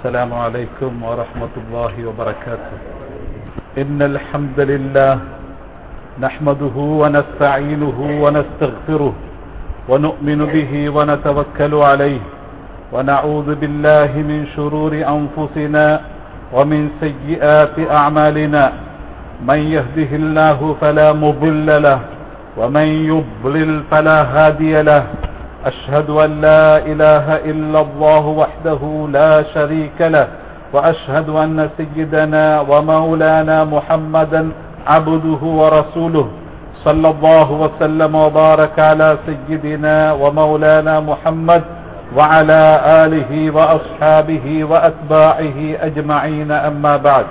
السلام عليكم ورحمة الله وبركاته إن الحمد لله نحمده ونستعينه ونستغفره ونؤمن به ونتوكل عليه ونعوذ بالله من شرور أنفسنا ومن سيئات أعمالنا من يهده الله فلا مضل له ومن يضلل فلا هادي له أشهد أن لا إله إلا الله وحده لا شريك له وأشهد أن سيدنا ومولانا محمدا عبده ورسوله صلى الله وسلم وبارك على سيدنا ومولانا محمد وعلى آله وأصحابه وأتباعه أجمعين أما بعد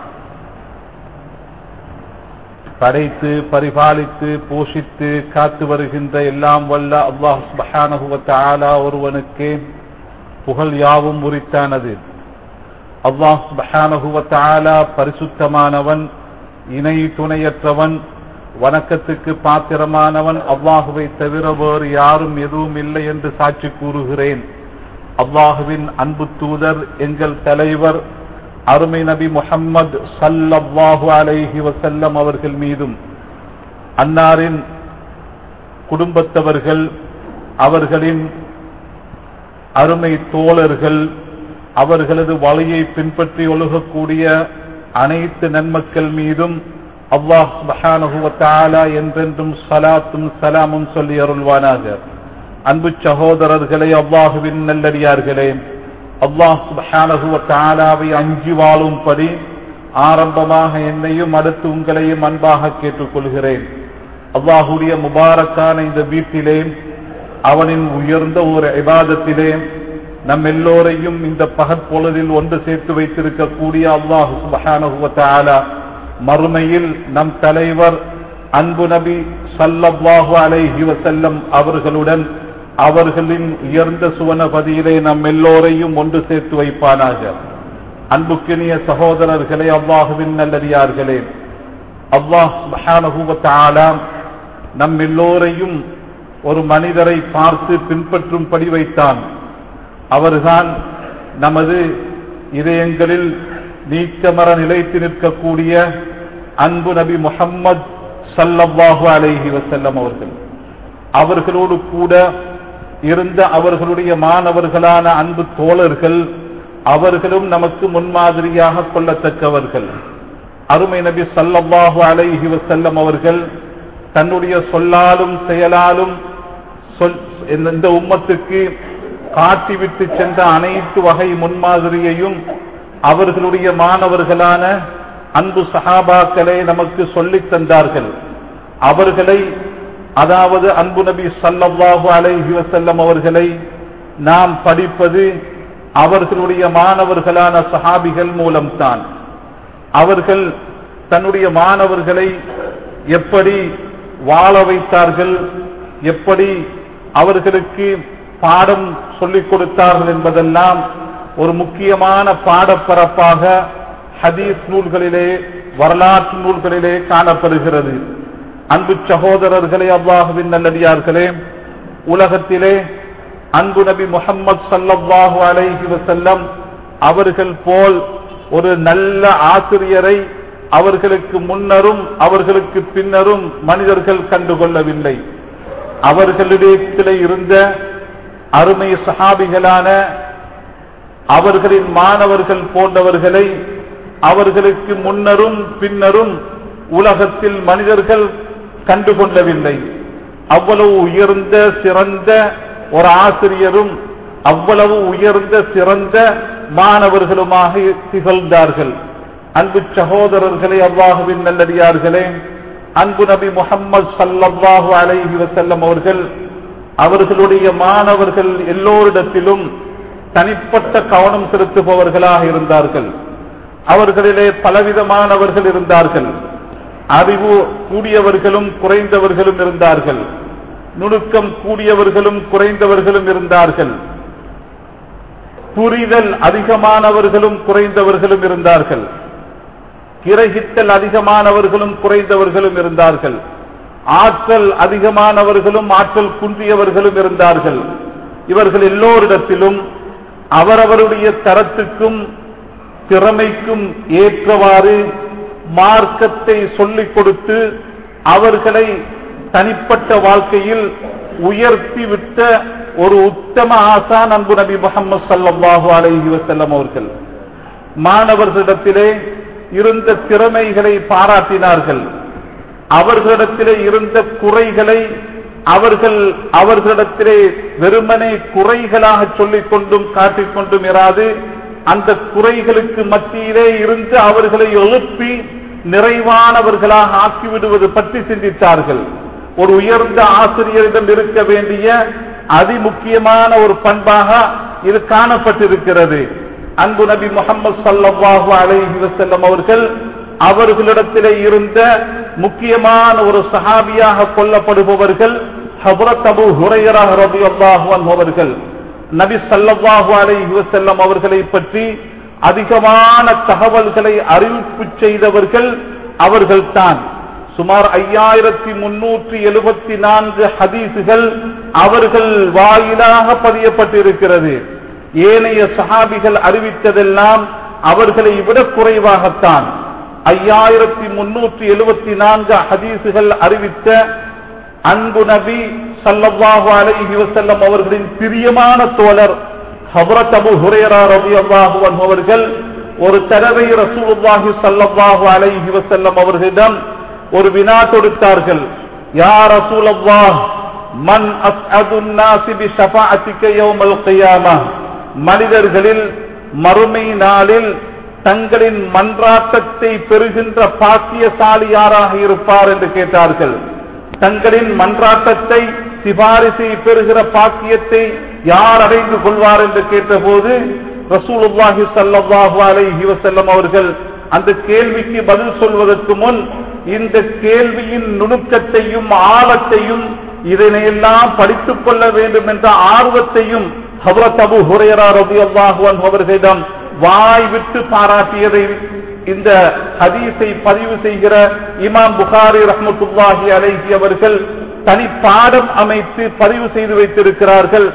படைத்து பரிபாலித்து போஷித்து காத்து வருகின்ற எல்லாம் வல்ல அல்லாஹ் சுபஹானஹுவத்தாலா ஒருவனுக்கே புகழ் யாவும் உரித்தானது அல்லாஹ் சுபஹானஹுவத்தாலா பரிசுத்தமானவன் இணை துணையற்றவன் வணக்கத்துக்கு பாத்திரமானவன் அல்லாஹுவை தவிர வேறு யாரும் எதுவும் இல்லை என்று சாட்சி கூறுகிறேன் அல்லாஹுவின் அன்பு தூதர் எங்கள் தலைவர் அருமை நபி முஹம்மது சல்லல்லாஹு அலைஹி வசல்லம் அவர்கள் மீதும் அன்னாரின் குடும்பத்தவர்கள் அவர்களின் அருமை தோழர்கள் அவர்களது வழியை பின்பற்றி ஒழுகக்கூடிய அனைத்து நன்மக்கள் மீதும் அல்லாஹ் சுபஹானஹுவத்தாலா என்றென்றும் சலாத்தும் சலாமும் சொல்லி அருள்வானாக அன்பு சகோதரர்களே அல்லாஹுவின் நல்லடியார்களே அல்லாஹ் சுபஹானஹுவ தாலாவை அஞ்சி வாழும்படி ஆரம்பமாக என்னையும் அடுத்து உங்களையும் அன்பாக கேட்டுக்கொள்கிறேன் அல்லாஹுடைய முபாரக்கான இந்த வீட்டிலே அவனின் உயர்ந்த ஒரு இபாதத்திலே நம் எல்லோரையும் இந்த பகற்பொழுதில் ஒன்று சேர்த்து வைத்திருக்கக்கூடிய அல்லாஹு சுபஹானஹுவ தாலா மறுமையில் நம் தலைவர் அன்பு நபி சல்லல்லாஹு அலைஹி வசல்லம் அவர்களுடன் அவர்களின் உயர்ந்த சுவனபதியிலே நம் எல்லோரையும் ஒன்று சேர்த்து வைப்பானாக அன்புக்கினிய சகோதரர்களே அல்லாஹுவின் நல்லடியார்களே அல்லாஹ் நம் எல்லோரையும் ஒரு மனிதரை பார்த்து பின்பற்றும்படி வைத்தான் அவர்தான் நமது இதயங்களில் நீக்கமர நிலைத்து நிற்கக்கூடிய அன்பு நபி முகம்மது சல்லல்லாஹு அலைஹி வசல்லம் அவர்கள் அவர்களோடு கூட இருந்த அவர்களுடைய மாணவர்களான அன்பு தோழர்கள் அவர்களும் நமக்கு முன்மாதிரியாக கொள்ளத்தக்கவர்கள் அருமை நபி சல்லல்லாஹு அலைஹி வசல்லம் அவர்கள் தன்னுடைய சொல்லாலும் செயலாலும் இந்த உம்மத்துக்கு காட்டிவிட்டு சென்ற அனைத்து வகை முன்மாதிரியையும் அவர்களுடைய மாணவர்களான அன்பு சஹாபாக்களை நமக்கு சொல்லித் தந்தார்கள் அவர்களை அதாவது அன்பு நபி சல்லல்லாஹு அலைஹி வசல்லம் அவர்களை நாம் படிப்பது அவர்களுடைய மாணவர்களான சஹாபிகள் மூலம்தான் அவர்கள் தன்னுடைய மாணவர்களை எப்படி வாழ வைத்தார்கள் எப்படி அவர்களுக்கு பாடம் சொல்லிக் கொடுத்தார்கள் என்பதெல்லாம் ஒரு முக்கியமான பாடப்பரப்பாக ஹதீஸ் நூல்களிலே வரலாற்று நூல்களிலே காணப்படுகிறது அன்பு சகோதரர்களே அல்லாஹுவின் நல்லடியார்களே உலகத்திலே அன்பு நபி முகம்மது சல்லாஹு அலைஹி வசல்லம் அவர்கள் போல் ஒரு நல்ல ஆசிரியரை அவர்களுக்கு முன்னரும் அவர்களுக்கு பின்னரும் மனிதர்கள் கண்டுகொள்ளவில்லை அவர்களிடத்திலே இருந்த அருமை சஹாபிகளான அவர்களின் மாணவர்கள் போன்றவர்களை அவர்களுக்கு முன்னரும் பின்னரும் உலகத்தில் மனிதர்கள் கண்டுகொள்ளவில்லை அவ்வளவு உயர்ந்த சிறந்த ஒரு ஆசிரியரும் அவ்வளவு உயர்ந்த சிறந்த மாணவர்களுமாக திகழ்ந்தார்கள் அன்பு சகோதரர்களே அல்லாஹுவின் நல்லடியார்களே அன்பு நபி முகம்மது சல்லாஹு அலைஹி வசல்லம் அவர்கள் அவர்களுடைய மாணவர்கள் எல்லோரிடத்திலும் தனிப்பட்ட கவனம் செலுத்துபவர்களாக இருந்தார்கள் அவர்களிலே பலவிதமானவர்கள் இருந்தார்கள் அறிவு கூடியவர்களும் குறைந்தவர்களும் இருந்தார்கள் நுணுக்கம் கூடியவர்களும் குறைந்தவர்களும் இருந்தார்கள் புரிதல் அதிகமானவர்களும் குறைந்தவர்களும் இருந்தார்கள் கிரகித்தல் அதிகமானவர்களும் குறைந்தவர்களும் இருந்தார்கள் ஆற்றல் அதிகமானவர்களும் ஆற்றல் குன்றியவர்களும் இருந்தார்கள் இவர்கள் எல்லோரிடத்திலும் அவரவருடைய தரத்துக்கும் திறமைக்கும் ஏற்றவாறு மார்க்கத்தை சொல்லிக் கொடுத்து அவர்களை தனிப்பட்ட வாழ்க்கையில் உயர்த்தி விட்ட ஒரு உத்தம ஆசான் அன்பு நபி முகமது சல்லாஹு அலைஹி வசல்லம் அவர்கள் மாணவர்களிடத்திலே இருந்த திறமைகளை பாராட்டினார்கள் அவர்களிடத்திலே இருந்த குறைகளை அவர்கள் அவர்களிடத்திலே வெறுமனே குறைகளாக சொல்லிக் கொண்டும் காட்டிக்கொண்டும் இராது அந்த குறைகளுக்கு மத்தியிலே இருந்து அவர்களை எழுப்பி நிறைவானவர்களாக ஆக்கிவிடுவது பற்றி சிந்தித்தார்கள் ஒரு உயர்ந்த ஆசிரியரிடம் இருக்க வேண்டிய அதிமுக்கியமான ஒரு பண்பாக இது காணப்பட்டிருக்கிறது அன்பு நபி முகமது சல்லாஹு அலைஹி வசல்லம் அவர்கள் அவர்களிடத்திலே இருந்த முக்கியமான ஒரு சஹாபியாக கொல்லப்படுபவர்கள் ஹபரத் அபு ஹுரையரா ரபி அல்லாஹு அவர்கள் நபி சல்லல்லாஹு அலைஹி வசல்லம் அவர்களை பற்றி அதிகமான தகவல்களை அறிவிப்பு செய்தவர்கள் அவர்கள்தான் சுமார் ஐயாயிரத்தி முன்னூற்றி எழுபத்தி நான்கு ஹதீசுகள் அவர்கள் வாயிலாக பதியப்பட்டிருக்கிறது ஏனைய சஹாபிகள் அறிவித்ததெல்லாம் அவர்களை விட குறைவாகத்தான் ஐயாயிரத்தி முன்னூற்றி எழுபத்தி நான்கு ஹதீசுகள் அறிவித்த அன்பு நபி சல்லல்லாஹு அலைஹி வசல்லம் அவர்களின் பிரியமான தோழர் ஹபரத் அபு ஹுரேரா ரபி அல்லாஹு அவர்கள் ஒரு தடவை ரசூலுல்லாஹி சல்லல்லாஹு அலைஹி வசல்லம் அவர்களிடம் ஒரு வினா தொடுத்தார்கள் யா ரசூலல்லாஹ் மன் அஸ்அது الناس بشفاعتك يوم القيامه மனிதர்களில் மறுமை நாளில் தங்களின் மன்றாட்டத்தை பெறுகின்ற பாக்கியசாலி யாராக இருப்பார் என்று கேட்டார்கள் தங்களின் மன்றாட்டத்தை சிபாரிசை பெறுகிற பாக்கியத்தை யார் அடைந்து கொள்வார் என்று கேட்டபோது ரசூலுல்லாஹி சல்லாஹு அலைஹி வசல்லம் அவர்கள் அந்த கேள்விக்கு பதில் சொல்வதற்கு முன் இந்த கேள்வியின் நுணுக்கத்தையும் ஆழத்தையும் இதனையெல்லாம் படித்துக் கொள்ள வேண்டும் என்ற ஆர்வத்தையும் ஹபரத் அபு ஹுரேரா ரபி அல்லாஹுவன் அவர்களிடம் வாய் விட்டு பாராட்டியதை இந்த ஹதீஸை பதிவு செய்கிற இமாம் புகாரி ரஹமத்துல்லாஹி அலைஹி அவர்கள் தனி பாடம் அமைத்து பதிவு செய்து வைத்திருக்கிறார்கள்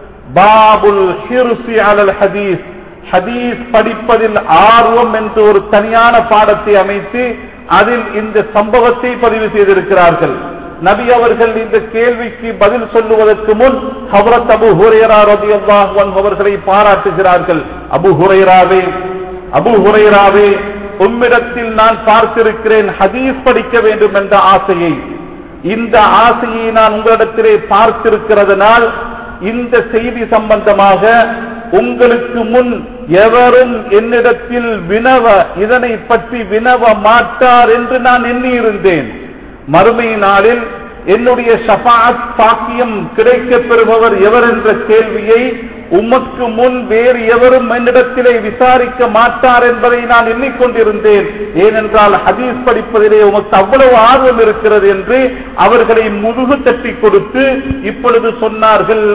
பாபுல் ஹிருசி அலல் ஹதீஸ் ஹதீஸ் படிப்பதில் ஆர்வம் என்று ஒரு தனியான பாடத்தை அமைத்து அதில் இந்த சம்பவத்தை பதிவு செய்திருக்கிறார்கள் நபி அவர்கள் இந்த கேள்விக்கு பதில் சொல்லுவதற்கு முன் ஹவரத் அபு ஹுரேரா ரபி அல்லாஹ் அவர்களை பாராட்டுகிறார்கள் அபு ஹுரைராவே அபு ஹுரைராவே உம்மிடத்தில் நான் பார்த்திருக்கிறேன் ஹதீஸ் படிக்க வேண்டும் என்ற ஆசையை இந்த ஆசையை நான் உங்களிடத்திலே பார்த்திருக்கிறதுனால் இந்த செய்தி சம்பந்தமாக உங்களுக்கு முன் எவரும் என்னிடத்தில் வினவ இதனை பற்றி வினவ மாட்டார் என்று நான் எண்ணியிருந்தேன் மறுமை நாளில் என்னுடைய ஷபாத் பாக்கியம் கிடைக்கப் பெறுபவர் எவர் என்ற கேள்வியை உமக்கு முன் வேறு எவரும் என்னிடத்திலே விசாரிக்க மாட்டார் என்பதை நான் எண்ணிக்கொண்டிருந்தேன் ஏனென்றால் ஹதீஸ் படிப்பதிலே உமக்கு அவ்வளவு ஆர்வம் இருக்கிறது என்று அவர்களை முதுகு தட்டி கொடுத்து இப்பொழுது சொன்னார்கள்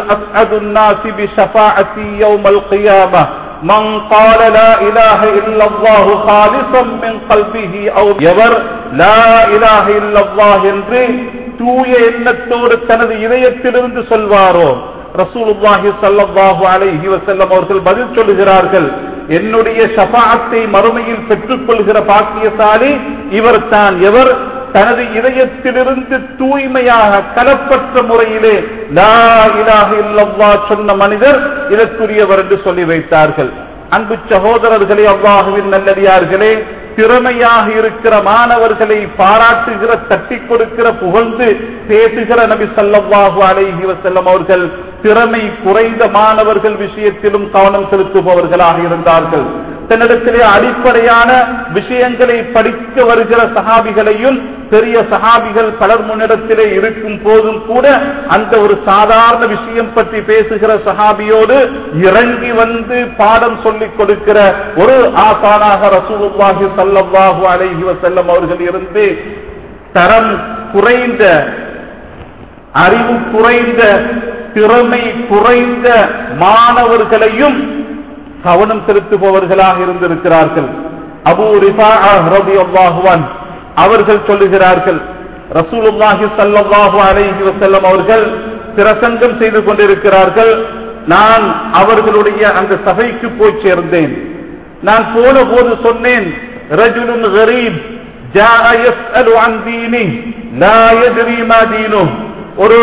من قال لا إله إلا الله خالصا من قلبه أو எவர் لا إله إلا الله என்று தூய எண்ணத்தோடு தனது இதயத்திலிருந்து சொல்வாரோ ரசூலுல்லாஹி ஸல்லல்லாஹு அலைஹி வஸல்லம் அவர்கள் பதில் சொல்லுகிறார்கள் என்னுடைய ஷஃபாஅத்தை மறுமையில் பெற்றுக் கொள்கிற பாக்கியசாலி இவர்தான் எவர் தனது இதயத்திலிருந்து தூய்மையாக கலப்பற்ற முறையிலே லா இலாஹ இல்லல்லா சொன்ன மனிதர் இதற்குரியவர் என்று சொல்லி வைத்தார்கள் அன்பு சகோதரர்களே அல்லாஹுவின் நல்லடியார்களே திறமையாக இருக்கிற மாணவர்களை பாராட்டுகிற தட்டி கொடுக்கிற புகழ்ந்து பேசுகிற நபி சல்லல்லாஹு அலைஹி வஸல்லம் அவர்கள் திறமை குறைந்த மாணவர்கள் விஷயத்திலும் கவனம் செலுத்துபவர்களாக இருந்தார்கள் தன்னிடத்திலே அடிப்படையான விஷயங்களை படிக்க வருகிற சகாபிகளையும் பெரிய சகாபிகள் பலர் முன்னிடத்திலே இருக்கும் போதும் கூட அந்த ஒரு சாதாரண விஷயம் பற்றி பேசுகிற சகாபியோடு இறங்கி வந்து பாடம் சொல்லிக் கொடுக்கிற ஒரு ஆசானாக ரசூலுல்லாஹி ஸல்லல்லாஹு அலைஹி வஸல்லம் அவர்கள் இருந்து தரம் குறைந்த அறிவு குறைந்த திறமை குறைந்த மாணவர்களையும் கவனம் செலுத்துபவர்களாக இருந்திருக்கிறார்கள் அபூ ரிஃபா ரலியல்லாஹுவன் அவர்கள் சொல்லுகிறார்கள் ரசூலுல்லாஹி ஸல்லல்லாஹு அலைஹி வஸல்லம் அவர்கள் பிரசங்கம் செய்து கொண்டிருக்கிறார்கள் நான் அவர்களுடைய அந்த சபைக்கு போய் சேர்ந்தேன் நான் போன போது சொன்னேன் ரஜுலுன் கரீப் ஜாஅ யஸ்அலு அன் தீனி லா யத்ரி மா தீனு ஒரு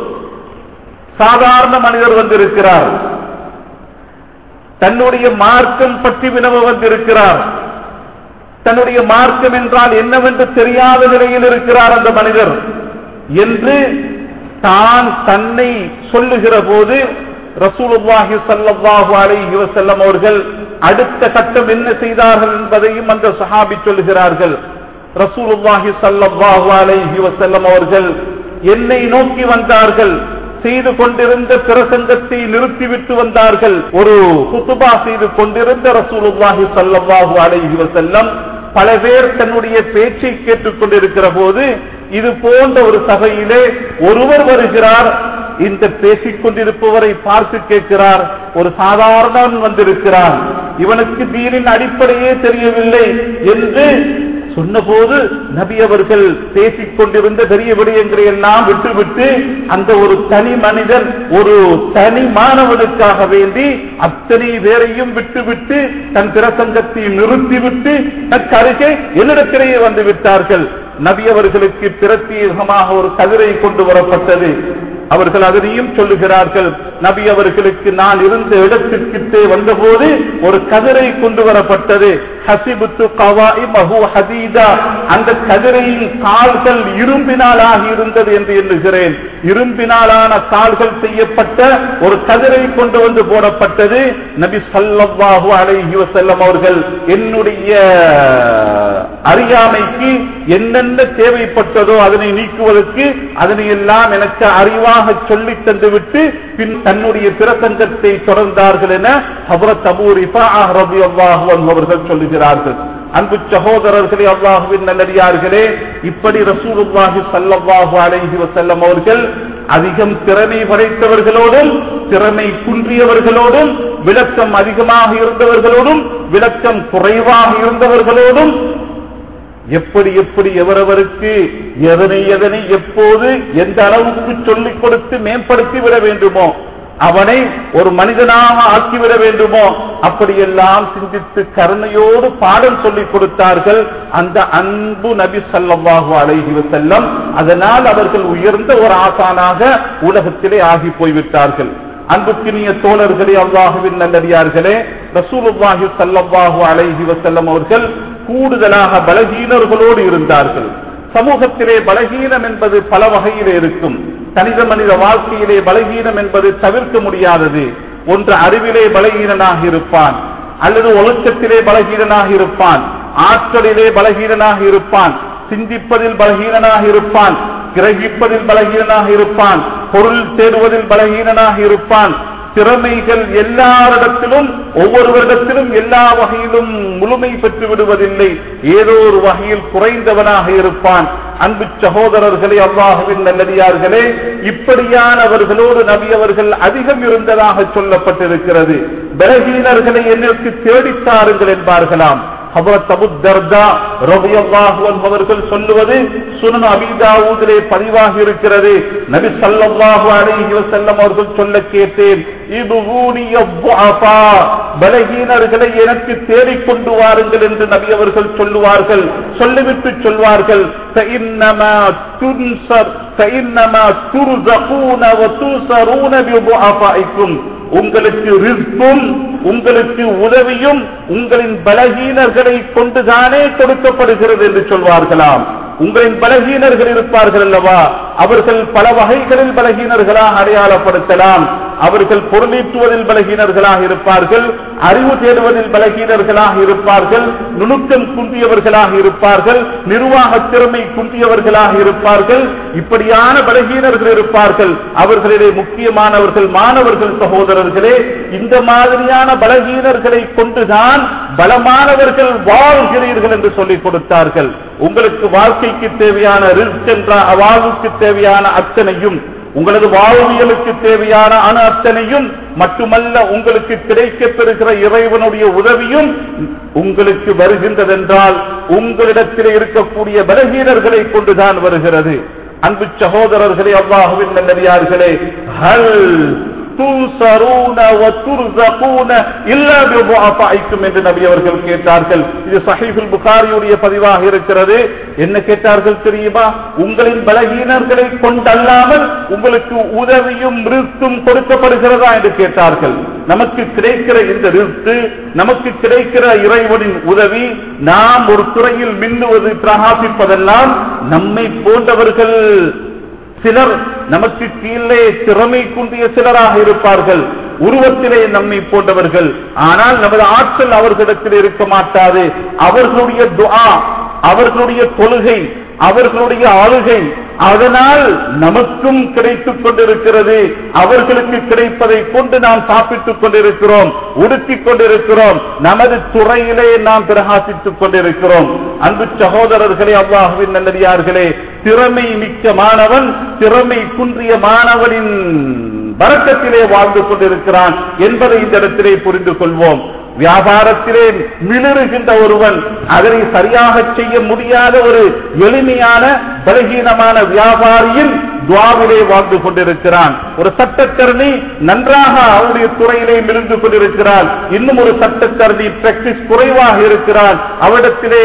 சாதாரண மனிதர் வந்திருக்கிறார் தன்னுடைய மார்க்கம் பற்றி வினவ வந்திருக்கிறார் தன்னுடைய மார்க்கம் என்றால் என்னவென்று தெரியாத நிலையில் இருக்கிறார் அந்த மனிதர் என்று தான் தன்னை சொல்லுகிற போது ரசூலுல்லாஹி ஸல்லல்லாஹு அலைஹி வஸல்லம் அவர்கள் அடுத்த கட்டம் என்ன செய்தார்கள் என்பதையும் அந்த சஹாபி சொல்லுகிறார்கள் ரசூலுல்லாஹி ஸல்லல்லாஹு அலைஹி வஸல்லம் அவர்கள் என்னை நோக்கி வந்தார்கள் செய்து கொண்டிருந்த பிரசங்கத்தை நிறுத்திவிட்டு வந்தார்கள் ஒரு குத்துபா செய்து கொண்டிருந்த ரசூலுல்லாஹி ஸல்லல்லாஹு அலைஹி வஸல்லம் பல பேர் தன்னுடைய பேச்சை கேட்டுக் கொண்டிருக்கிற போது இது போன்ற ஒரு சபையிலே ஒருவர் வருகிறார் இந்த பேசிக் கொண்டிருப்பவரை பார்த்து கேட்கிறார் ஒரு சாதாரணவன் வந்திருக்கிறார் இவனுக்கு தீனின் அடிப்படையே தெரியவில்லை என்று சொன்னபோது நபி அவர்கள் பேசிக் கொண்டிருந்த பெரிய விடயங்களை எல்லாம் விட்டுவிட்டு அந்த ஒரு தனி மனிதன் ஒரு தனி மாணவனுக்காக வேண்டி அத்தனை பேரையும் விட்டுவிட்டு தன் பிரசங்கத்தை நிறுத்திவிட்டு தற்கருகே என்னிடத்திலேயே வந்து விட்டார்கள் நபி அவர்களுக்கு பிரத்யேகமாக ஒரு கதிரை கொண்டு வரப்பட்டது அவர்கள் அதனையும் சொல்லுகிறார்கள் நபி அவர்களுக்கு நான் இருந்த இடத்திற்கிட்டே வந்தபோது ஒரு கதிரை கொண்டு வரப்பட்டது ஹசிபுத்து கவாய் மஹு ஹதீதா அந்த கதிரையின் கால்கள் இரும்பினால் ஆகி இருந்தது என்று எண்ணுகிறேன் இரும்பினாலான கால்கள் செய்யப்பட்ட ஒரு கதிரை கொண்டு வந்து போடப்பட்டது நபி சல்லல்லாஹு அலைஹி வஸல்லம் அவர்கள் என்னுடைய அறியாமைக்கு என்னென்ன தேவைப்பட்டதோ அதனை நீக்குவதற்கு அதனை எல்லாம் எனக்கு அறிவாக சொல்லி தந்துவிட்டு பின் தன்னுடைய பிரசங்கத்தை தொடர்ந்தார்கள் என ஹபரத் அபூ ரிஃபாஅ ரலியல்லாஹு அன்ஹு அவர்கள் சொல்லுகிறார்கள் அன்பு சகோதரர்களே அல்லாஹுவின் நல்லடியார்களே இப்படி ரசூலுல்லாஹி ஸல்லல்லாஹு அலைஹி வஸல்லம் அவர்கள் அதிகம் திறமை படைத்தவர்களோடும் திறமை குன்றியவர்களோடும் விளக்கம் அதிகமாக இருந்தவர்களோடும் விளக்கம் குறைவாக இருந்தவர்களோடும் எப்படி எப்படி எவரவருக்கு எதனை எதனை எப்போது எந்த அளவுக்கு சொல்லிக் கொடுத்து மேம்படுத்தி விட வேண்டுமோ அவனை ஒரு மனிதனாக ஆக்கிவிட வேண்டுமோ அப்படியெல்லாம் சிந்தித்து கருணையோடு பாடம் சொல்லிக் கொடுத்தார்கள் அந்த அன்பு நபி ஸல்லல்லாஹு அலைஹி வஸல்லம் அதனால் அவர்கள் உயர்ந்த ஒரு ஆசானாக உலகத்திலே ஆகி போய்விட்டார்கள் அன்புக்கினிய தோழர்களே அல்லாஹுவின் நல்லடியார்களே ரசூலுல்லாஹி ஸல்லல்லாஹு அலைஹி வஸல்லம் அவர்கள் கூடுதலாக பலகீனர்களோடு இருந்தார்கள் சமூகத்திலே பலகீனம் என்பது பல வகையிலே இருக்கும் தனித மனித வாழ்க்கையிலே பலகீனம் என்பது தவிர்க்க முடியாதது ஒன்று அறிவிலே பலகீனனாக இருப்பான் அல்லது ஒழுக்கத்திலே பலகீனனாக இருப்பான் ஆற்றலிலே பலகீனனாக இருப்பான் சிந்திப்பதில் பலகீனனாக இருப்பான் கிரகிப்பதில் பலகீனனாக இருப்பான் பொருள் தேடுவதில் பலகீனனாக இருப்பான் திறமைகள் எல்லாரிடத்திலும் ஒவ்வொருவரிடத்திலும் எல்லா வகையிலும் முழுமை பெற்று விடுவதில்லை ஏதோ ஒரு வகையில் குறைந்தவனாக இருப்பான் அன்பு சகோதரர்களே அல்லாஹுவின் நல்லடியார்களே இப்படியானவர்களோடு நபி அவர்கள் அதிகம் இருந்ததாக சொல்லப்பட்டிருக்கிறது பலகீனர்களை என்னிற்கு தேடித்தாருங்கள் என்பார்களாம் ஹபரத் அபு தர்தா ரலியல்லாஹு அன்ஹு அவர்கள் சொல்லுவது சுனன் அபிதாவூதிலே பதிவாகி இருக்கிறது நபி ஸல்லல்லாஹு அலைஹி வஸல்லம் அவர்கள் சொல்ல கேட்டேன் இதுஊனி அவ்வாஃபா பலகீனர்களை எனக்கு தேடிக் கொண்டு வாருங்கள் என்று நபி அவர்கள் சொல்லுவார்கள் சொல்லிவிட்டு சொல்வார்கள் فإنما تنصر فإنما ترزقون وتنصرون بضعفائكم உங்களுக்கு ரிஸ்கும் உங்களுக்கு உதவியும் உங்களின் பலகீனர்களை கொண்டுதானே கொடுக்கப்படுகிறது என்று சொல்வார்களாம் உங்களின் பலகீனர்கள் இருப்பார்கள் அல்லவா அவர்கள் பல வகைகளில் பலகீனர்களாக அடையாளப்படுத்தலாம் அவர்கள் பொருளீட்டுவதில் பலகீனர்களாக இருப்பார்கள் அறிவு தேடுவதில் பலகீனர்களாக இருப்பார்கள் நுணுக்கம் குன்றியவர்களாக இருப்பார்கள் நிர்வாக திறமை குன்றியவர்களாக இருப்பார்கள் இப்படியான பலகீனர்கள் இருப்பார்கள் அவர்களிடையே முக்கியமானவர்கள் மாணவர்கள் சகோதரர்களே இந்த மாதிரியான பலகீனர்களை கொண்டுதான் பலமானவர்கள் வாழ்கிறீர்கள் என்று சொல்லிக் கொடுத்தார்கள் உங்களுக்கு வாழ்க்கைக்கு தேவையான ரிஸ்க் என்ற வாழ்வுக்கு தேவையான அத்தனையும் உங்களது வாழ்வியலுக்கு தேவையான அணு அத்தனையும் மட்டுமல்ல உங்களுக்கு கிடைக்கப் பெறுகிற இறைவனுடைய உதவியும் உங்களுக்கு வருகின்றதென்றால் உங்களிடத்தில் இருக்கக்கூடிய பலகீனர்களை கொண்டுதான் வருகிறது அன்பு சகோதரர்களே அல்லாஹுவின் நல்லடியார்களே ஹல் துன்சரூன வ துர்ஸகூன இல்லா பிதுஆஃபாயிக்கும் என்று நபி அவர்கள் கேட்டார்கள் இது சஹீஹுல் புகாரியுடைய பதிவாக இருக்கிறது என்ன கேட்டார்கள் தெரியுமா உங்களின் பலகீனர்களை கொண்டல்லாமல் உங்களுக்கு உதவியும் ரிஸ்கும் கொடுக்கப்படுகிறதா என்று கேட்டார்கள் நமக்கு கிடைக்கிற இந்த ரிஸ்து நமக்கு கிடைக்கிற இறைவனின் உதவி நாம் ஒரு துறையில் மின்னுவது பிரகாசிப்பதெல்லாம் நம்மை போன்றவர்கள் சிலர் நமக்கு கீழே திறமை குன்றிய சிலராக இருப்பார்கள் உருவத்திலே நம்மை போன்றவர்கள் ஆனால் நமது ஆற்றல் அவர்களிடத்தில் இருக்க மாட்டாது அவர்களுடைய துஆ அவர்களுடைய தொழுகை அவர்களுடைய ஆளுகை அதனால் நமக்கும் கிடைத்துக் கொண்டிருக்கிறது அவர்களுக்கு கிடைப்பதை கொண்டு நாம் சாப்பிட்டுக் கொண்டிருக்கிறோம் உடுத்திக் கொண்டிருக்கிறோம் நமது துறையிலே நாம் பிரகாசித்துக் கொண்டிருக்கிறோம் அன்பு சகோதரர்களே அல்லாஹுவின் நல்லடியார்களே திறமை மிக்க மாணவன் திறமை குன்றிய மாணவனின் வரக்கத்திலே வாழ்ந்து கொண்டிருக்கிறான் என்பதை இந்த இடத்திலே புரிந்து கொள்வோம் வியாபாரத்திலே மிளறுகின்ற ஒருவன் அதனை சரியாக செய்ய முடியாத ஒரு எளிமையான பலகீனமான வியாபாரியின் துவாவிலே வாழ்ந்து கொண்டிருக்கிறான் ஒரு சட்டத்தரணி நன்றாக அவருடைய துறையிலே மிளிர்ந்து கொண்டிருக்கிறான் இன்னும் ஒரு சட்டத்தரணி பிராக்டிஸ் குறைவாக இருக்கிறான் அவரிடத்திலே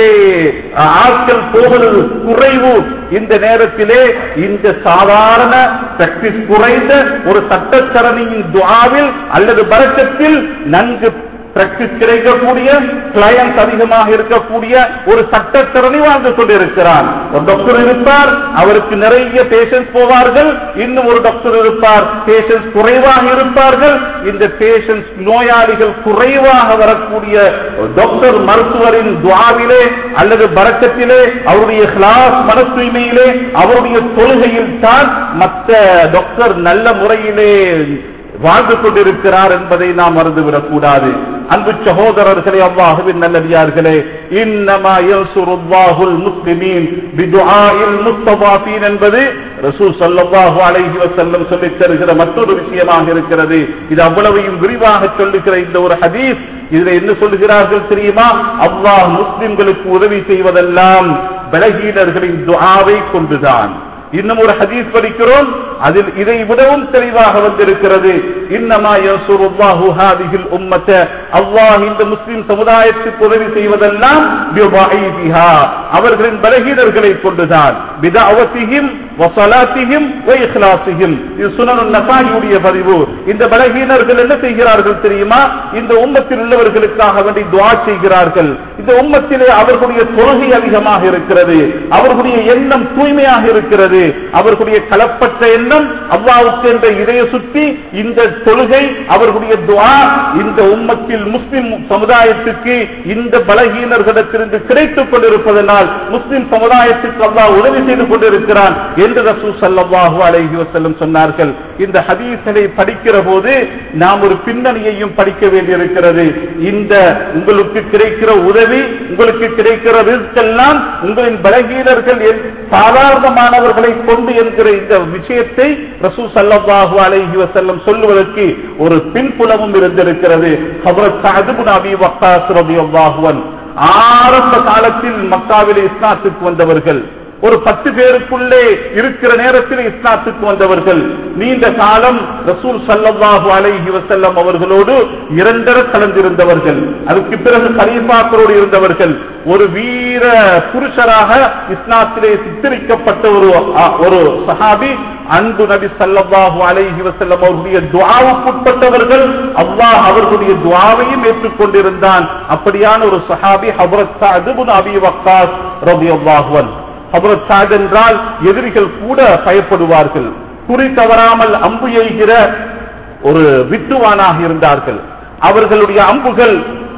ஆட்கள் போவது குறைவு இந்த நேரத்திலே இந்த சாதாரண பிராக்டிஸ் குறைந்த ஒரு சட்டத்தரணியின் துவாவில் அல்லது பரக்கத்தில் நன்கு பிராக்டிஸ் கிடைக்கக்கூடிய கிளையன்ஸ் அதிகமாக இருக்கக்கூடிய ஒரு சட்டத்திறனை வாழ்ந்து கொண்டிருக்கிறார் ஒரு டாக்டர் இருப்பார் அவருக்கு நிறைய பேஷன்ஸ் போவார்கள் இன்னும் ஒரு டாக்டர் இருப்பார் பேஷன்ஸ் குறைவாக இருப்பார்கள் இந்த பேஷன்ஸ் நோயாளிகள் குறைவாக வரக்கூடிய டாக்டர் மருத்துவரின் துவாவிலே அல்லது பறக்கத்திலே அவருடைய கிளாஸ் மன தூய்மையிலே அவருடைய தொழுகையில் தான் மற்ற டாக்டர் நல்ல முறையிலே வாழ்ந்து கொண்டிருக்கிறார் என்பதை நாம் மறந்துவிடக் கூடாது அன்பு சகோதரர்களே அல்லாஹுவின் நல்லடியார்களே இன்னமா யன்சுருல்லாஹுல் முஸ்லிமீன் பிதுஆஇல் முஸ்தபாஃபீன் என்பது ரசூல் ஸல்லல்லாஹு அலைஹி வஸல்லம் சொல்லித் தருகிற மற்றொரு விஷயமாக இருக்கிறது இது அவ்வளவையும் விரிவாக சொல்லுகிற இந்த ஒரு ஹதீஸ் இதுல என்ன சொல்லுகிறார்கள் தெரியுமா அல்லாஹ் முஸ்லிம்களுக்கு உதவி செய்வதெல்லாம் பலகீனர்களின் துஆவை கொண்டுதான் இன்னும் ஒரு ஹதீஸ் படிக்கிறோம் அதில் இதை விடவும் தெளிவாக வந்திருக்கிறது இன்னமா யன்சுருல்லாஹு ஹாதிஹில் உம்மத அல்லாஹ் இந்த முஸ்லிம் சமுதாயத்துக்கு உதவி செய்வதெல்லாம் பிதைபிஹா அவர்களின் பலகீனர்களை கொண்டுதான் பிதஅவதிஹிம் வஸலாத்திஹிம் வ இக்லாசிஹிம் இது சுனன் நசாயியுடைய பதிவு இந்த பலகீனர்கள் என்ன செய்கிறார்கள் தெரியுமா இந்த உம்மத்தில் உள்ளவர்களுக்காக வேண்டி துஆ செய்கிறார்கள் இந்த உம்மத்திலே அவர்களுடைய தொழுகை அதிகமாக இருக்கிறது அவர்களுடைய எண்ணம் தூய்மையாக இருக்கிறது அவர்களுடைய கலப்பற்ற எண்ணம் அல்லாவுக்கு என்ற இதய சுத்தி இந்த தொழுகை அவர்களுடைய துஆ இந்த உம்மத்தில் முஸ்லிம் சமுதாயத்துக்கு இந்த பலகீனர்களிடத்திலிருந்து கிடைத்துக் கொண்டிருப்பதனால் முஸ்லிம் சமுதாயத்துக்கு அல்லாஹ் உதவி செய்து கொண்டிருக்கிறான் என்று ரசூல் ஸல்லல்லாஹு அலைஹி வஸல்லம் சொன்னார்கள் இந்த ஹதீஸை படிக்கிற போது நாம் ஒரு பின்னணியையும் படிக்க வேண்டியிருக்கிறது இந்த உங்களுக்கு கிடைக்கிற உதவி உங்களுக்கு கிடைக்கிற ரிஸ்க் எல்லாம் உங்களின் பலகீனர்கள் என் சாதாரணமானவர்களை கொண்டு என்கிற இந்த விஷயத்தை ரசூல் ஸல்லல்லாஹு அலைஹி வஸல்லம் சொல்லுவதற்கு ஒரு பின்புலமும் இருந்திருக்கிறது ஹஜ்ரத் சஅத் இப்னு அபி வக்காஸ் ரலியல்லாஹு அன்ஹு ஆரம்ப காலத்தில் மக்காவிலே இஸ்லாத்துக்கு வந்தவர்கள் ஒரு பத்து பேருக்குள்ளே இருக்கிற நேரத்தில் இஸ்லாத்துக்கு வந்தவர்கள் நீண்ட காலம் ரசூல் சல்லல்லாஹு அலைஹி வஸல்லம் அவர்களோடு இரண்டர கலந்திருந்தவர்கள் அதுக்கு பிறகு கலீஃபாக்களோடு இருந்தவர்கள் ஒரு வீர புருஷராக இஸ்லாத்திலே சித்தரிக்கப்பட்ட ஒரு ஒரு சஹாபி அன்பு நபி சல்லல்லாஹு அலைஹி வஸல்லம் அவர்களுடைய துஆவுக்குட்பட்டவர்கள் அல்லாஹ் அவர்களுடைய துஆவையும் ஏற்றுக்கொண்டிருந்தான் அப்படியான ஒரு சஹாபி ஹஜ்ரத் சஅத் இப்னு அபி வக்காஸ் ரலியல்லாஹு அன்ஹு ஹபரத் சாத் என்றால் எதிரிகள் கூட பயப்படுவார்கள் குறி தவறாமல் அம்பு எய்கிற ஒரு வித்துவானாக இருந்தார்கள் அவர்களுடைய அம்புகள்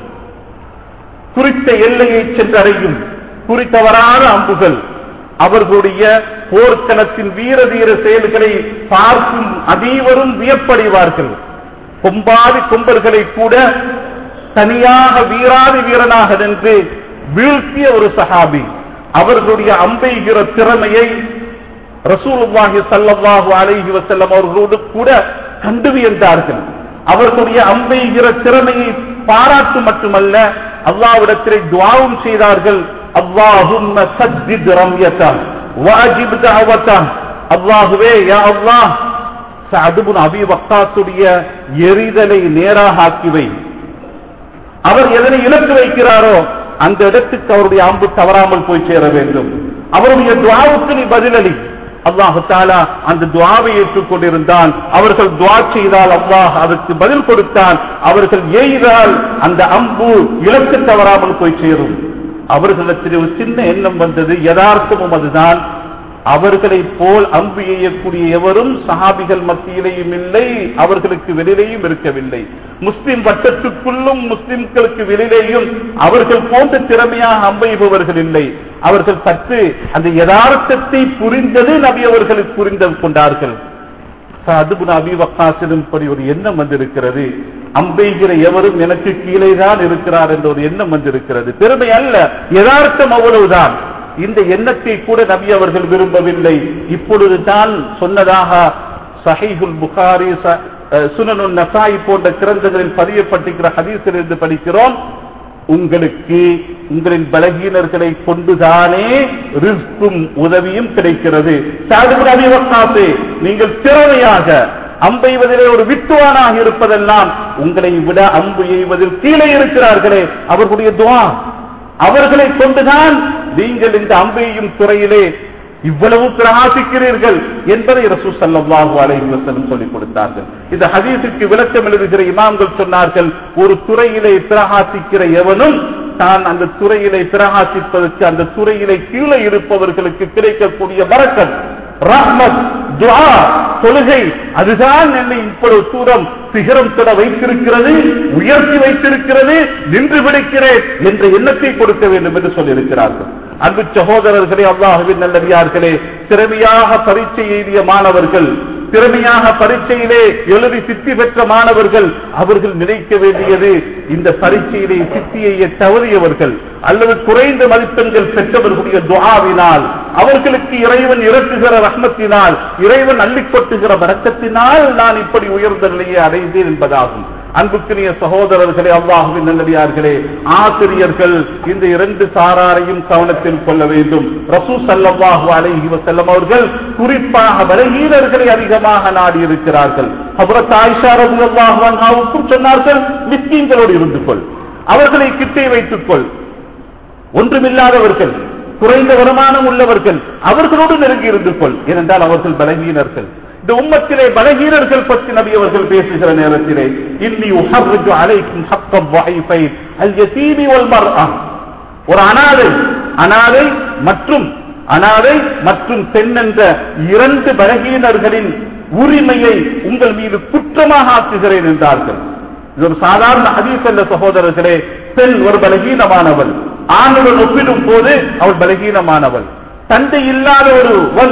குறித்த எல்லையை சென்றடையும் குறித்தவரான அம்புகள் அவர்களுடைய போர்க்களத்தின் வீர தீர செயல்களை பார்க்கும் அதீவரும் வியப்படைவார்கள் கொம்பாதி கொம்பர்களை கூட தனியாக வீராதி வீரனாக நின்று வீழ்த்திய ஒரு சஹாபி அவர்களுடைய அம்பெய்கிற திறமையை ரசூலுல்லாஹி ஸல்லல்லாஹு அலைஹி வஸல்லம் அவர்களோடு கூட கண்டு வியந்தார்கள் அவர்களுடைய அம்பெய்கிற திறமையை பாராட்டு மட்டுமல்ல அல்லாஹ்விடத்திலே துஆவும் செய்தார்கள் அல்லாஹும்ம சத்தித் ரம்யதா வஅஜிப் தஅவதா அல்லாஹ்வே யா அல்லாஹ் சதுபுன் அபி வக்காசுடைய எரிதலை நேராக ஆக்கிவை அவர் எதனை இலக்கு வைக்கிறாரோ அந்த இடத்துக்கு அவருடைய அம்பு தவறாமல் போய் சேர வேண்டும் அவருடைய துவாவுக்கு நீ பதிலளி அல்லாஹு தாலா அந்த துவாவை ஏற்றுக் கொண்டிருந்தான் அவர்கள் துவா செய்தால் அல்லாஹ் அதற்கு பதில் கொடுத்தான் அவர்கள் எய்தால் அந்த அம்பு இலக்கு தவறாமல் போய் சேரும் அவர்களிடத்தில் ஒரு சின்ன எண்ணம் வந்தது யதார்த்தமும் அதுதான் அவர்களை போல் அம்பு எய்யக்கூடிய எவரும் சஹாபிகள் மத்தியிலேயும் இல்லை அவர்களுக்கு வெளியிலேயும் இருக்கவில்லை முஸ்லிம் வட்டத்துக்குள்ளும் முஸ்லிம்களுக்கு வெளியிலேயும் அவர்கள் போன்ற திறமையாக அம்பெய்பவர்கள் இல்லை அவர்கள் சற்று அந்த யதார்த்தத்தை புரிந்தது நபி அவர்களுக்கு புரிந்து கொண்டார்கள் அதுபுன் அபி வக்காசிலும் படி ஒரு எண்ணம் வந்திருக்கிறது அம்பெய்கிற எவரும் எனக்கு கீழே தான் இருக்கிறார் என்ற ஒரு எண்ணம் வந்திருக்கிறது பெருமை அல்ல யதார்த்தம் அவ்வளவுதான் இந்த எண்ணத்தை கூட நபி அவர்கள் விரும்பவில்லை இப்பொழுதுதான் சொன்னதாக சஹீஹுல் புகாரி சுனனுல் நசாய் போன்ற கிரந்தங்களில் பதியப்பட்டிருக்கிற ஹதீஸிலிருந்து படிக்கிறோம் உங்களுக்கு உங்களின் பலகீனர்களை கொண்டுதானே ரிஸ்கும் உதவியும் கிடைக்கிறது சாதுபு நீங்கள் திறமையாக அம்பெய்வதிலே ஒரு வித்துவானாக இருப்பதெல்லாம் உங்களை விட அம்பு எய்வதில் கீழே இருக்கிறார்களே அவர்களுடைய துவா அவர்களை கொண்டுதான் நீங்கள் இந்த அம்பையும் துறையிலே இவ்வளவு பிரகாசிக்கிறீர்கள் என்பதை ரசூ சல்லாஹூ அலைஹி வஸல்லம் சொல்லிக் கொடுத்தார்கள் இந்த ஹதீஸுக்கு விளக்கம் எழுதுகிற இமாம்கள் சொன்னார்கள் ஒரு துறையிலே பிரகாசிக்கிற எவனும் தான் அந்த துறையிலே பிரகாசிப்பதற்கு அந்த துறையிலே கீழே இருப்பவர்களுக்கு கிடைக்கக்கூடிய பரக்கத் ரஹ்மத் துஆ தொழுகை அதுதான் என்னை இப்பொழுது தூரம் சிகரம் தொட வைத்திருக்கிறது உயர்த்தி வைத்திருக்கிறது நின்று பிடிக்கிறேன் என்ற எண்ணத்தை கொடுக்க வேண்டும் என்று சொல்லியிருக்கிறார்கள் அன்பு சகோதரர்களே அல்லாஹுவின் நல்லடியார்களே திறமையாக பரீட்சை எழுதிய மாணவர்கள் திறமையாக பரீட்சையிலே எழுதி சித்தி பெற்ற மாணவர்கள் அவர்கள் நினைக்க வேண்டியது இந்த பரீட்சையிலே சித்தியை தவறியவர்கள் அல்லது குறைந்த மதிப்பெண்கள் பெற்றவர்களுடைய துஆவினால் அவர்களுக்கு இறைவன் இறக்குகிற ரஹ்மத்தினால் இறைவன் அள்ளிக் கொட்டுகிற வழக்கத்தினால் நான் இப்படி உயர்ந்த நிலையை அடைந்தேன் என்பதாகும் அன்புக்குரிய சகோதரர்களே அல்லாஹுவின் நல்லடியார்களே ஆசிரியர்கள் இந்த இரண்டு சாராரையும் கவனத்தில் கொள்ள வேண்டும் ரசூ சல்லாஹு அலைஹி வஸல்லம் அவர்கள் குறிப்பாக பலகீனர்களை அதிகமாக நாடி இருக்கிறார்கள் அப்புறம் தாய்ஷா ரலியல்லாஹு அன்ஹாவுக்கும் சொன்னார்கள் மிஸ்கீன்களோடு இருந்து கொள் அவர்களை கிட்டே வைத்துக் கொள் ஒன்றுமில்லாதவர்கள் குறைந்த வருமானம் உள்ளவர்கள் அவர்களோடு நெருங்கி இருந்து கொள் ஏனென்றால் அவர்கள் பலகீனர்கள் இந்த உம்மத்திலே பலகீனர்கள் பற்றி நபி அவர்கள் பேசுகிற நேரத்திலே இன்னி உஹர்ரிஜு அலைக்கும் ஹக்கம் வாய்ஃபை அல் யதீமி வல் மர்ஆ ஒரு அனாதை அனாதை மற்றும் அனாதை மற்றும் பெண் என்ற இரண்டு பலகீனர்களின் உரிமையை உங்கள் மீது குற்றமாக ஆக்குகிறேன் என்றார்கள் இது ஒரு சாதாரண ஹதீஸ் அல்ல சகோதரர்களே பெண் ஒரு பலகீனமானவள் ஆணுடன் ஒப்பிடும் போது அவள் பலகீனமானவள் தந்தை இல்லாத ஒருவன்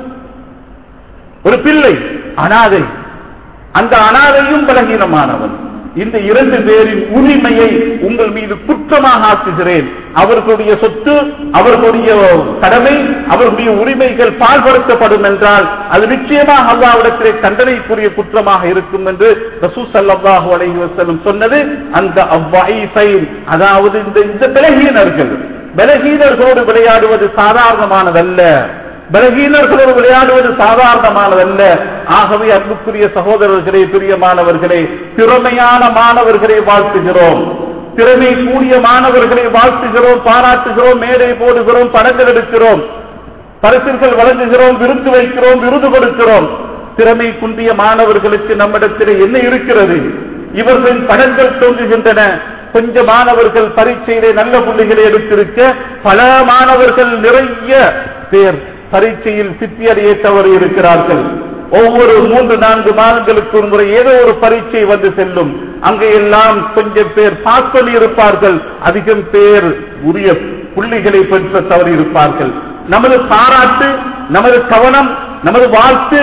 ஒரு பிள்ளை அனாதை அந்த அனாதையும் பலகீனமானவன் இந்த இரண்டு பேரின் உரிமையை உங்கள் மீது குற்றமாக ஆக்குகிறேன் அவர்களுடைய சொத்து அவர்களுடைய கடமை அவர்களுடைய உரிமைகள் பால்படுத்தப்படும் என்றால் அது நிச்சயமாக அல்லாவிடத்திலே தண்டனைக்குரிய குற்றமாக இருக்கும் என்று ரசூ சல்லாஹூ அலைஹி வஸல்லம் சொன்னது அந்த அவ்வாய்ஃபை அதாவது இந்த இந்த பலகீனர்கள் பலகீனர்களோடு விளையாடுவது சாதாரணமானதல்ல பலகீனர்களோடு விளையாடுவது சாதாரணமானதல்ல ஆகவே அன்புக்குரிய சகோதரர்களே பிரியமானவர்களே திறமையான மாணவர்களை வாழ்த்துகிறோம் திறமை கூடிய மாணவர்களை வாழ்த்துகிறோம் பாராட்டுகிறோம் மேடை போடுகிறோம் படங்கள் எடுக்கிறோம் பரிசுகள் வழங்குகிறோம் விருந்து வைக்கிறோம் விருது கொடுக்கிறோம் திறமை குன்றிய மாணவர்களுக்கு நம்மிடத்தில் என்ன இருக்கிறது இவர்களின் படங்கள் தோன்றுகின்றன கொஞ்ச மாணவர்கள் பரீட்சையிலே நல்ல புள்ளிகளை எடுத்திருக்க பல மாணவர்கள் நிறைய பேர் பரீட்சையில் சித்தி அடைய தவறி இருக்கிறார்கள் ஒவ்வொரு மூன்று நான்கு மாதங்களுக்கு ஒரு முறை ஏதோ ஒரு பரீட்சை வந்து செல்லும் அங்கே எல்லாம் கொஞ்சம் பேர் பாஸ் பண்ணி இருப்பார்கள் அதிகம் பேர் உரிய புள்ளிகளை பெற்ற தவறி இருப்பார்கள் நமது பாராட்டு நமது கவனம் நமது வாழ்த்து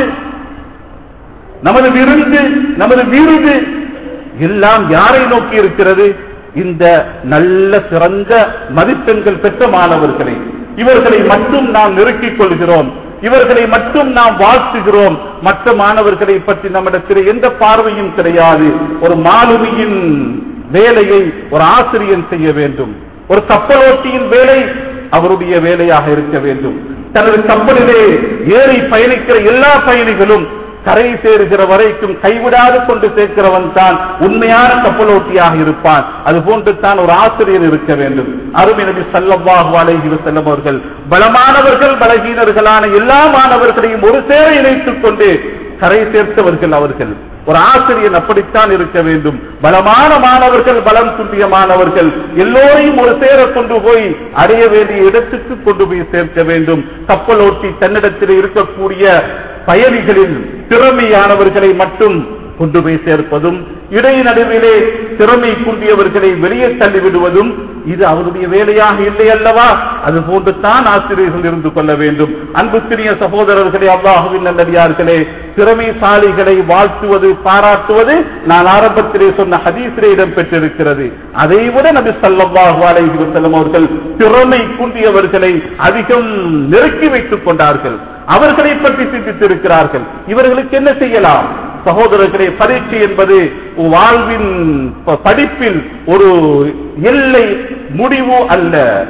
நமது விருந்து நமது விருது எல்லாம் யாரை நோக்கி இருக்கிறது இந்த நல்ல சிறந்த மதிப்பெண்கள் பெற்ற மாணவர்களை இவர்களை மட்டும் நாம் நெருக்கிக் கொள்கிறோம் இவர்களை மட்டும் நாம் வாழ்த்துகிறோம் மற்ற மாணவர்களை பற்றி நம்மிடத்தில் எந்த பார்வையும் கிடையாது ஒரு மாலுமியின் வேலையை ஒரு ஆசிரியன் செய்ய வேண்டும் ஒரு கப்பலோட்டியின் வேலை அவருடைய வேலையாக இருக்க வேண்டும் தனது கப்பலிலே ஏறி பயணிக்கிற எல்லா பயணிகளும் கரை சேருகிற வரைக்கும் கைவிடாது கொண்டு சேர்க்கிறவன் தான் உண்மையான கப்பலோட்டியாக இருப்பான் அது போன்று தான் ஒரு ஆசிரியர் இருக்க வேண்டும் அருமை நபி ஸல்லல்லாஹு அலைஹி வஸல்லம் அவர்கள் பலமானவர்கள் பலகீனர்களான எல்லா மாணவர்களையும் ஒரு சேர இணைத்துக் கொண்டு கரை சேர்த்தவர்கள் அவர்கள் ஒரு ஆசிரியர் அப்படித்தான் இருக்க வேண்டும் பலமான மாணவர்கள் பலம் குன்றிய மாணவர்கள் எல்லோரையும் ஒரு சேர கொண்டு போய் அடைய வேண்டிய இடத்துக்கு கொண்டு போய் சேர்க்க வேண்டும் கப்பலோட்டி தன்னிடத்தில் இருக்கக்கூடிய பயணிகளில் திறமையானவர்களை மட்டும் கொண்டு போய் சேர்ப்பதும் இடை நடுவிலே திறமை குன்றியவர்களை வெளியே தள்ளிவிடுவதும் இது அவருடைய வேலையாக இல்லை அல்லவா அது போன்று தான் ஆசிரியர்கள் இருந்து கொள்ள வேண்டும் அன்புக்குரிய சகோதரர்களே அல்லாஹுவின் நல்லடியார்களே திறமைசாலிகளை வாழ்த்துவது பாராட்டுவது நான் ஆரம்பத்திலே சொன்ன ஹதீஸிலே இடம்பெற்றிருக்கிறது அதைவிட நபி ஸல்லல்லாஹு அலைஹி வஸல்லம் அவர்கள் திறமை குன்றியவர்களை அதிகம் நெருக்கி வைத்துக் கொண்டார்கள் அவர்களை பற்றி சிந்தித்திருக்கிறார்கள் இவர்களுக்கு என்ன செய்யலாம் சகோதரர்களே பரீட்சை என்பது வாழ்வின் ப- படிப்பில் ஒரு எல்லை முடிவு அல்ல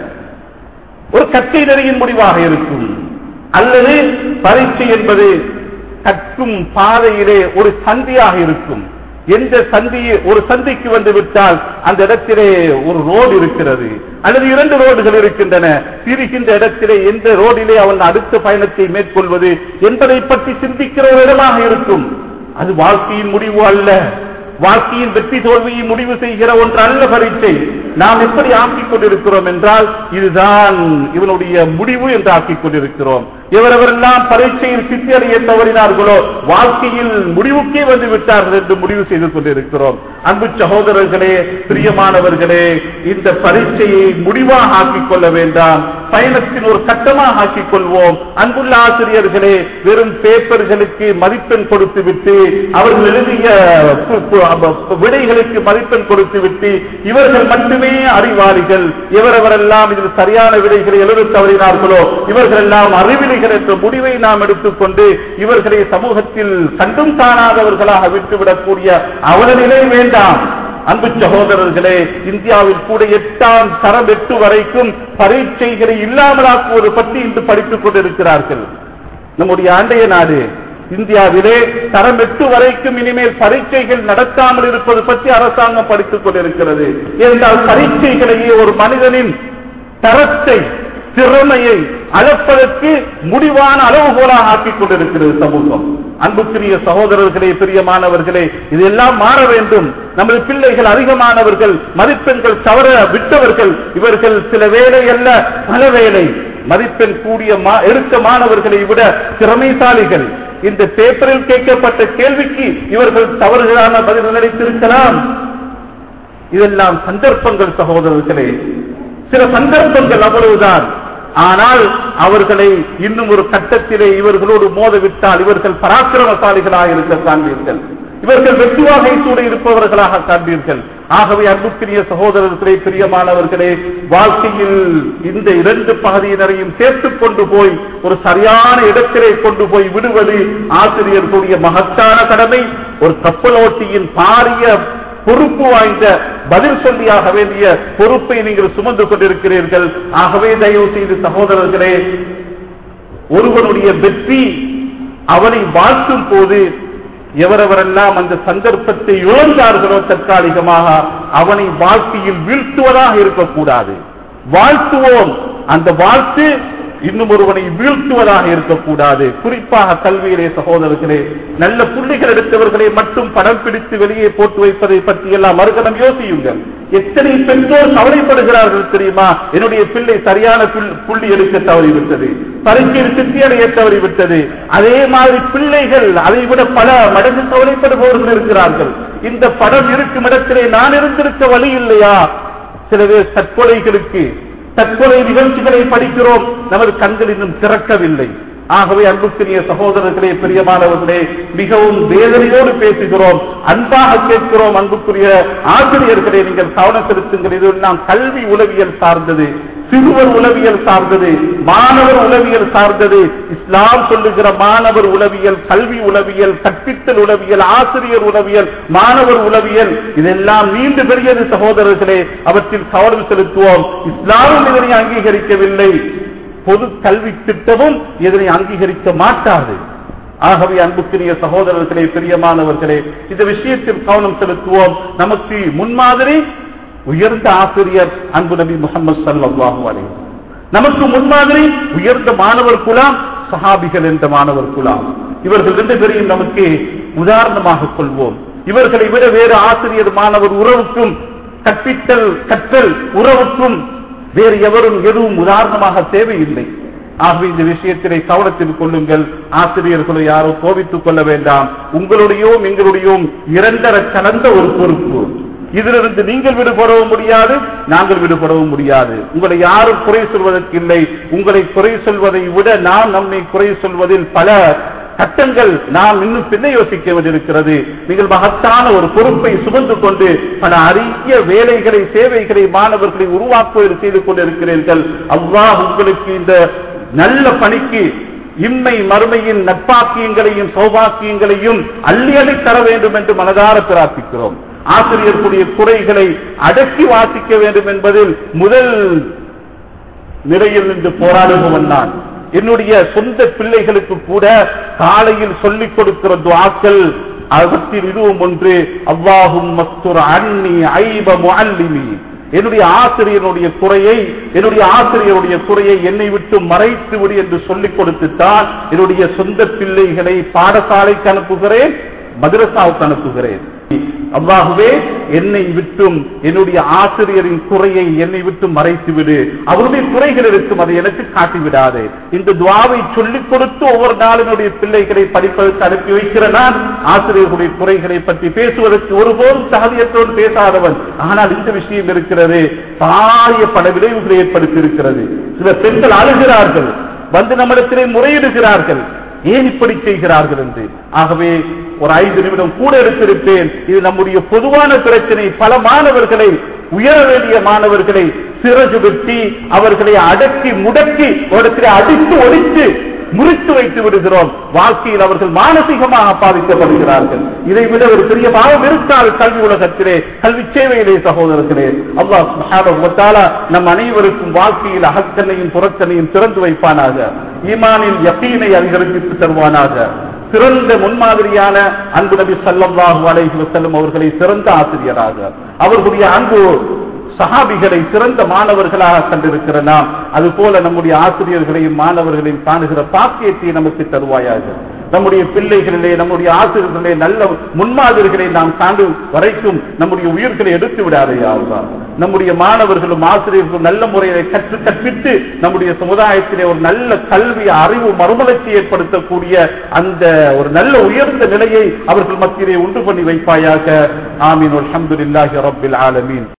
ஒரு கற்கை நெறியின் முடிவாக இருக்கும் அல்லது பரீட்சை என்பது கற்கும் பாதையிலே ஒரு சந்தியாக இருக்கும் எந்த சந்தியை ஒரு சந்திக்கு வந்து விட்டால் அந்த இடத்திலே ஒரு ரோடு இருக்கிறது அல்லது இரண்டு ரோடுகள் இருக்கின்றன பிரிக்கின்ற இடத்திலே எந்த ரோடிலே அவன் அடுத்த பயணத்தை மேற்கொள்வது என்பதை பற்றி சிந்திக்கிற ஒரு இடமாக இருக்கும் அது வாழ்க்கையின் முடிவு அல்ல வாழ்க்கையின் வெற்றி தோல்வியை முடிவு செய்கிற ஒன்று அல்ல பரீட்சை நாம் எப்படி ஆக்கிக் கொண்டிருக்கிறோம் என்றால் இதுதான் இவனுடைய முடிவு என்று ஆக்கிக் கொண்டிருக்கிறோம் எவரெவரெல்லாம் பரீட்சையில் சித்தியடைய தவறினார்களோ வாழ்க்கையில் முடிவுக்கே வந்து விட்டார்கள் என்று முடிவு செய்து கொண்டிருக்கிறோம் அன்பு சகோதரர்களே பிரியமானவர்களே இந்த பரீட்சையை முடிவாக ஆக்கிக் கொள்ள வேண்டாம் பயணத்தின் ஒரு கட்டமாக ஆக்கிக் கொள்வோம் அன்புள்ள ஆசிரியர்களே வெறும் பேப்பர்களுக்கு மதிப்பெண் கொடுத்து விட்டு அவர்கள் எழுதிய பு- பு- அப- விடைகளுக்கு மதிப்பெண் கொடுத்து விட்டு இவர்கள் மட்டுமே அறிவாளிகள் எவரெவரெல்லாம் இதில் சரியான விடைகளை எழுத தவறினார்களோ இவர்கள் எல்லாம் அறிவிலிகள் என்ற முடிவை நாம் எடுத்துக்கொண்டு இவர்களை சமூகத்தில் கண்டும் காணாதவர்களாக விட்டுவிடக்கூடிய அவலநிலை வேண்டாம் அன்பு சகோதரர்களே இந்தியாவில் கூட எட்டாம் தரம் எட்டு வரைக்கும் பரீட்சைகளை இல்லாமலாக்குவது பற்றி இன்று படித்துக் கொண்டிருக்கிறார்கள் நம்முடைய அண்டைய நாடு இந்தியாவிலே தரம் எட்டு வரைக்கும் இனிமேல் பரீட்சைகள் நடத்தாமல் இருப்பது பற்றி அரசாங்கம் படித்துக் கொண்டிருக்கிறது என்றால் பரீட்சைகளையே ஒரு மனிதனின் தரத்தை திறமையை அளப்பதற்கு முடிவான அளவுகோலாக ஆக்கிக் கொண்டிருக்கிறது சமூகம் அன்புக்குரிய சகோதரர்களே பிரியமானவர்களே இதெல்லாம் மாற வேண்டும் நமது பிள்ளைகள் அதிகமானவர்கள் மதிப்பெண்கள் தவற விட்டவர்கள் இவர்கள் சில வேலை அல்ல பல வேலை மதிப்பெண் கூடிய மா- எடுத்த மாணவர்களை விட திறமைசாலிகள் இந்த பேப்பரில் கேட்கப்பட்ட கேள்விக்கு இவர்கள் தவறுகளான பதில் நினைத்திருக்கலாம் இதெல்லாம் சந்தர்ப்பங்கள் சகோதரர்களே சில சந்தர்ப்பங்கள் அவ்வளவுதான் ஆனால் அவர்களை இன்னும் ஒரு கட்டத்திலே இவர்களோடு மோதவிட்டால் இவர்கள் பராக்கிரமசாலிகளாக இருக்க காண்பீர்கள் இவர்கள் வெற்றுவாகை சூட இருப்பவர்களாக காண்பீர்கள் ஆகவே அன்புக்குரிய சகோதரர்களே பிரியமானவர்களே வாழ்க்கையில் இந்த இரண்டு பகுதியினரையும் சேர்த்துக் கொண்டு போய் ஒரு சரியான இடத்திலே கொண்டு போய் விடுவது ஆசிரியர்களுடைய மகத்தான கடமை ஒரு கப்பலோட்டியின் பாரிய பொறுப்பு வாய்ந்த பதில் சொல்லியாக வேண்டிய பொறுப்பை நீங்கள் சுமந்து கொண்டிருக்கிறீர்கள் ஆகவே தயவு செய்து சகோதரர்களே ஒருவனுடைய வெற்றி அவனை வாழ்த்தும் போது எவரெவரெல்லாம் அந்த சந்தர்ப்பத்தை இழந்தார்களோ தற்காலிகமாக அவனை வாழ்க்கையில் வீழ்த்துவதாக இருக்கக்கூடாது வாழ்த்துவோம் அந்த வாழ்த்து இன்னும் ஒருவனை வீழ்த்துவதாக இருக்கக்கூடாது குறிப்பாக கல்வியிலே சகோதரர்களே நல்ல புள்ளிகள் எடுத்தவர்களை மட்டும் படம் பிடித்து வெளியே போட்டு வைப்பதை பற்றி எல்லாம் மறுகணம் யோசியுங்கள் எத்தனை பெற்றோர் கவலைப்படுகிறார்கள் தெரியுமா என்னுடைய பிள்ளை சரியான புல்- புள்ளி எடுக்க தவறிவிட்டது பரீட்சையில் சித்தி அடைய தவறிவிட்டது அதே மாதிரி பிள்ளைகள் அதை விட பல மடங்கு கவலைப்படுபவர்கள் இருக்கிறார்கள் இந்த படம் இருக்கும் இடத்திலே நான் இருந்திருக்க வழி இல்லையா சில பேர் தற்கொலைகளுக்கு தற்கொலை நிகழ்ச்சிகளை படிக்கிறோம் நமது கண்கள் இன்னும் திறக்கவில்லை ஆகவே அன்புக்குரிய சகோதரர்களே பிரியமானவர்களே மிகவும் வேதனையோடு பேசுகிறோம் அன்பாக கேட்கிறோம் அன்புக்குரிய ஆசிரியர்களே நீங்கள் கவனம் செலுத்துங்கள் இது நாம் கல்வி உளவியல் சார்ந்தது சிறுவர் உளவியல் சார்ந்தது மாணவர் உளவியல் சார்ந்தது இஸ்லாம் சொல்லுகிற மாணவர் உளவியல் கல்வி உளவியல் கற்பித்தல் உளவியல் ஆசிரியர் உளவியல் மாணவர் உளவியல் இதெல்லாம் நீண்டு பெரியது சகோதரர்களே அவற்றில் கவனம் செலுத்துவோம் இஸ்லாமும் இதனை அங்கீகரிக்கவில்லை பொது கல்வி திட்டமும் இதனை அங்கீகரிக்க மாட்டாது ஆகவே அன்புக்குரிய சகோதரர்களே பிரியமானவர்களே இந்த விஷயத்தில் கவனம் செலுத்துவோம் நமக்கு முன்மாதிரி உயர்ந்த ஆசிரியர் அன்பு நபி முகமது சல்லாஹூ அலைஹி நமக்கு முன்மாதிரி உயர்ந்த மாணவர் குலாம் சஹாபிகள் என்ற மாணவர் குலாம் இவர்கள் ரெண்டு பேரையும் நமக்கு உதாரணமாக கொள்வோம் இவர்களை விட வேறு ஆசிரியர் மாணவர் உறவுக்கும் கற்பித்தல் கற்றல் உறவுக்கும் வேறு எவரும் எதுவும் உதாரணமாக தேவையில்லை ஆகவே இந்த விஷயத்திலே கவனத்தில் கொள்ளுங்கள் ஆசிரியர்களை யாரோ கோபித்துக் கொள்ள வேண்டாம் உங்களுடையோ எங்களுடையோ இரண்டர கலந்த ஒரு பொறுப்பு இதிலிருந்து நீங்கள் விடுபடவும் முடியாது நாங்கள் விடுபடவும் முடியாது உங்களை யாரும் குறை சொல்வதற்கு இல்லை உங்களை குறை சொல்வதை விட நாம் நம்மை குறை சொல்வதில் பல கட்டங்கள் நாம் இன்னும் பின்ன யோசிக்க வேண்டியிருக்கிறது நீங்கள் மகத்தான ஒரு பொறுப்பை சுமந்து கொண்டு பல அரிய வேலைகளை சேவைகளை மாணவர்களை உருவாக்குவது செய்து கொண்டிருக்கிறீர்கள் அல்லாஹ் உங்களுக்கு இந்த நல்ல பணிக்கு இம்மை மறுமையின் நட்பாக்கியங்களையும் சௌபாக்கியங்களையும் அள்ளி அள்ளி தர வேண்டும் என்று மனதார பிரார்த்திக்கிறோம் ஆசிரியர்களுடைய குறைகளை அடக்கி வாசிக்க வேண்டும் என்பதில் முதல் நிலையில் நின்று போராடுபவன் நான் என்னுடைய சொந்த பிள்ளைகளுக்கு கூட காலையில் சொல்லிக் கொடுக்கிற துவாக்கள் அவற்றில் இதுவும் ஒன்று அவ்வாஹும் மஸ்துர் அன்னி ஐப முஅல்லிமி என்னுடைய ஆசிரியருடைய குறையை என்னுடைய ஆசிரியருடைய குறையை என்னை விட்டு மறைத்து விடு என்று சொல்லிக் கொடுத்துத்தான் என்னுடைய சொந்த பிள்ளைகளை பாடசாலைக்கு அனுப்புகிறேன் மதரசாவுக்கு அனுப்புகிறேன் அவ்வாகவே என்னை விட்டும் என்னுடைய ஆசிரியரின் குறையை என்னை விட்டு மறைத்து விடு அவருடைய குறைகள் இருக்கும் அதை எனக்கு காட்டிவிடாதே இந்த துவாவை சொல்லிக் கொடுத்து ஒவ்வொரு நாளும் என்னுடைய பிள்ளைகளை படிப்பதற்கு அனுப்பி வைக்கிற நான் ஆசிரியர்களுடைய குறைகளை பற்றி பேசுவதற்கு ஒருபோதும் சகதியத்தோடு பேசாதவன் ஆனால் இந்த விஷயம் இருக்கிறது பாரிய பல விளைவுகளை ஏற்படுத்தி இருக்கிறது சில பெண்கள் அழுகிறார்கள் வந்து நம்மிடத்திலே முறையிடுகிறார்கள் ஏன் இப்படி செய்கிறார்கள் என்று ஆகவே ஒரு ஐந்து நிமிடம் கூட எடுத்திருப்பேன் இது நம்முடைய பொதுவான பிரச்சனை பல மாணவர்களை உயர வேண்டிய மாணவர்களை சிறகு வெட்டி அவர்களை அடக்கி முடக்கி இடத்திலே அடித்து ஒழித்து முறித்து வைத்து விடுகிறோம் வாழ்க்கையில் அவர்கள் மானசீகமாக பாதிக்கப்படுகிறார்கள் இதை விட ஒரு பெரிய பாவம் இருக்காது கல்வி உலகத்திலே கல்வி சேவையிலே சகோதரர்களே அல்லாஹ் நம் அனைவருக்கும் வாழ்க்கையில் அகத்தனையும் புறத்தனையும் திறந்து வைப்பானாக ஈமானின் யக்கீனை அதிகரித்து தருவானாக சிறந்த முன்மாதிரியான அன்பு நபி சல்லாஹூ அலைஹி வசல்லம் அவர்களை சிறந்த ஆசிரியராக அவர்களுடைய அன்பு சஹாபிகளை சிறந்த மாணவர்களாக கண்டிருக்கிற நாம் அதுபோல நம்முடைய ஆசிரியர்களையும் மாணவர்களையும் காணுகிற பாக்கியத்தை நமக்கு தருவாயாக நம்முடைய பிள்ளைகளிலே நம்முடைய ஆசிரியர்களே நல்ல முன்மாதிரிகளை நாம் காண்டும் வரைக்கும் நம்முடைய உயிர்களை எடுத்து விடாதையா நம்முடைய மாணவர்களும் ஆசிரியர்களும் நல்ல முறையை கற்று கற்பித்து நம்முடைய சமுதாயத்திலே ஒரு நல்ல கல்வி அறிவு மறுமலர்ச்சி ஏற்படுத்தக்கூடிய அந்த ஒரு நல்ல உயர்ந்த நிலையை அவர்கள் மத்தியிலே உண்டு பண்ணி வைப்பாயாக ஆமீன் அல்ஹம்துலில்லாஹி ரப்பில் ஆலமீன்